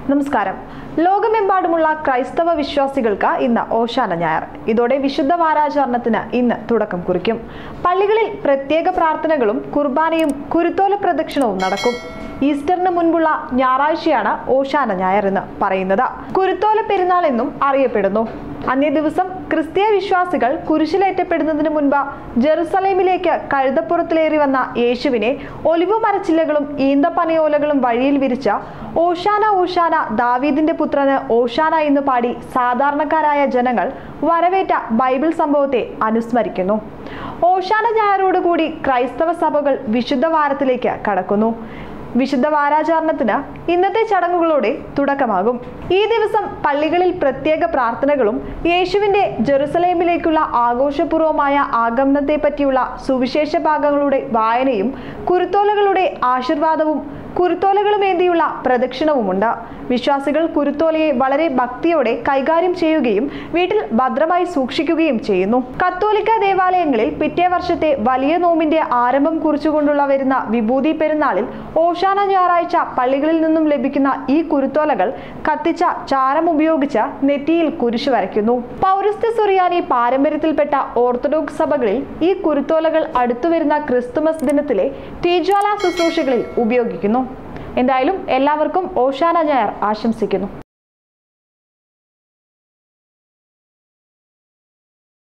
നമസ്കാരം ലോകമെമ്പാടുമുള്ള ക്രൈസ്തവ വിശ്വാസികൾക്ക് ഇന്ന് ഓശാന ഞായർ ഇതോടെ വിശുദ്ധ വാരാചരണത്തിന് ഇന്ന് തുടക്കം കുറിക്കും പള്ളികളിൽ പ്രത്യേക പ്രാർത്ഥനകളും കുർബാനയും കുരുത്തോല പ്രദക്ഷിണവും നടക്കും ഈസ്റ്ററിന് മുൻപുള്ള ഞായറാഴ്ചയാണ് ഓശാന ഞായർ എന്ന് പറയുന്നത് കുരുത്തോല പെരുന്നാൾ എന്നും അറിയപ്പെടുന്നു അന്നേ ദിവസം ക്രിസ്തീയ വിശ്വാസികൾ കുരിശിലേറ്റപ്പെടുന്നതിന് മുൻപ് ജെറുസലേമിലേക്ക് കഴുതപ്പുറത്തിലേറി വന്ന യേശുവിനെ ഒലിവു മരച്ചില്ലകളും ഈന്തപ്പനയോലകളും വഴിയിൽ വിരിച്ച ഓശാന ഓശാന ദാവീദിന്റെ പുത്രന് ഓശാന എന്ന് പാടി സാധാരണക്കാരായ ജനങ്ങൾ വരവേറ്റ ബൈബിൾ സംഭവത്തെ അനുസ്മരിക്കുന്നു ഓശാന ഞായറോടുകൂടി ക്രൈസ്തവ സഭകൾ വിശുദ്ധ വാരത്തിലേക്ക് കടക്കുന്നു വിശുദ്ധ വാരാചരണത്തിന് ഇന്നത്തെ ചടങ്ങുകളോടെ തുടക്കമാകും ഈ ദിവസം പള്ളികളിൽ പ്രത്യേക പ്രാർത്ഥനകളും യേശുവിന്റെ ജെറുസലേമിലേക്കുള്ള ആഘോഷപൂർവമായ ആഗമനത്തെ പറ്റിയുള്ള സുവിശേഷ ഭാഗങ്ങളുടെ വായനയും കുരുത്തോലകളുടെ ആശീർവാദവും കുരുത്തോലകളുമേന്തിയുള്ള പ്രദക്ഷിണവുമുണ്ട് വിശ്വാസികൾ കുരുത്തോലയെ വളരെ ഭക്തിയോടെ കൈകാര്യം ചെയ്യുകയും വീട്ടിൽ ഭദ്രമായി സൂക്ഷിക്കുകയും ചെയ്യുന്നു കത്തോലിക്ക ദേവാലയങ്ങളിൽ പിറ്റേ വർഷത്തെ വലിയ നോമിന്റെ ആരംഭം കുറിച്ചുകൊണ്ടുള്ള വരുന്ന വിഭൂതി പെരുന്നാളിൽ ഓശാന ഞായറാഴ്ച പള്ളികളിൽ നിന്നും ലഭിക്കുന്ന ഈ കുരുത്തോലകൾ കത്തിച്ച ചാരം ഉപയോഗിച്ച് നെറ്റിയിൽ കുരിശു വരയ്ക്കുന്നു പൗരസ്ത്യ സുറിയാനി പാരമ്പര്യത്തിൽപ്പെട്ട ഓർത്തഡോക്സ് സഭകളിൽ ഈ കുരുത്തോലകൾ അടുത്തുവരുന്ന ക്രിസ്തുമസ് ദിനത്തിലെ തീജ്വാല ശുശ്രൂഷകളിൽ ഉപയോഗിക്കുന്നു എന്തായാലും എല്ലാവർക്കും ഓശാന ഞായർ ആശംസിക്കുന്നു